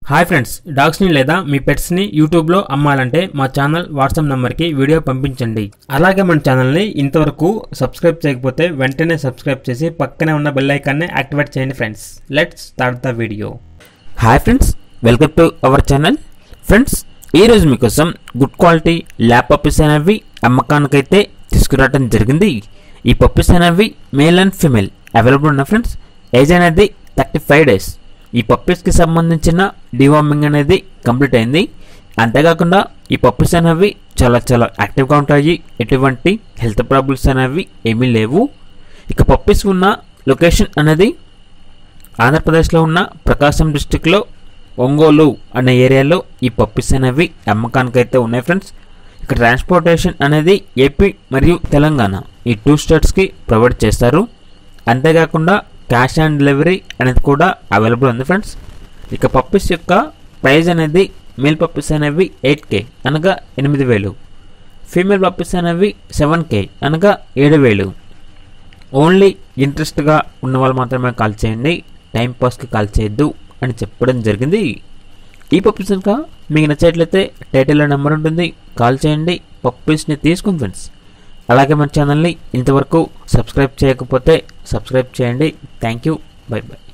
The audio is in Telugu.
హాయ్ ఫ్రెండ్స్ డాగ్స్ని లేదా మీ పెట్స్ని యూట్యూబ్లో అమ్మాలంటే మా ఛానల్ వాట్సాప్ నెంబర్కి వీడియో పంపించండి అలాగే మన ఛానల్ని ఇంతవరకు సబ్స్క్రైబ్ చేయకపోతే వెంటనే సబ్స్క్రైబ్ చేసి పక్కనే ఉన్న బెల్ ఐకాన్ని యాక్టివేట్ చేయండి friends let's start the video hi friends welcome to our channel friends ఈరోజు మీకోసం గుడ్ క్వాలిటీ ల్యాప్ పప్పీస్ అనేవి అమ్మకానికైతే తీసుకురావడం జరిగింది ఈ పప్పీస్ అనేవి మేల్ అండ్ ఫీమేల్ అవైలబుల్ ఉన్న ఫ్రెండ్స్ ఏజ్ అనేది థర్టీ ఫైవ్ డేస్ ఈ పప్పీస్కి సంబంధించిన డివార్మింగ్ అనేది కంప్లీట్ అయింది అంతేకాకుండా ఈ పప్పీస్ అనేవి చాలా చాలా యాక్టివ్గా ఉంటాయి ఎటువంటి హెల్త్ ప్రాబ్లమ్స్ అనేవి ఏమీ లేవు ఇక పప్పీస్ ఉన్న లొకేషన్ అనేది ఆంధ్రప్రదేశ్లో ఉన్న ప్రకాశం డిస్టిక్లో ఒంగోలు అనే ఏరియాలో ఈ పప్పీస్ అనేవి అమ్మకానికి అయితే ఉన్నాయి ఫ్రెండ్స్ ఇక ట్రాన్స్పోర్టేషన్ అనేది ఏపీ మరియు తెలంగాణ ఈ టూ స్టేట్స్కి ప్రొవైడ్ చేస్తారు అంతేకాకుండా క్యాష్ ఆన్ డెలివరీ అనేది కూడా అవైలబుల్ ఉంది ఫ్రెండ్స్ ఇక పప్పీస్ యొక్క ప్రైస్ అనేది మేల్ పప్పీస్ అనేవి ఎయిట్ కే అనగా ఎనిమిది వేలు ఫీమేల్ పప్పీస్ అనేవి సెవెన్ కే అనగా ఏడు వేలు ఓన్లీ ఇంట్రెస్ట్గా ఉన్న వాళ్ళు మాత్రమే కాల్ చేయండి టైం పాస్కి కాల్ చేయొద్దు అని చెప్పడం జరిగింది ఈ పప్పీస్ కనుక మీకు నచ్చేట్లయితే టైటిల్లో నెంబర్ ఉంటుంది కాల్ చేయండి పప్పీస్ని తీసుకుని ఫ్రెండ్స్ అలాగే మన ఛానల్ని ఇంతవరకు సబ్స్క్రైబ్ చేయకపోతే సబ్స్క్రైబ్ చేయండి థ్యాంక్ యూ బై బై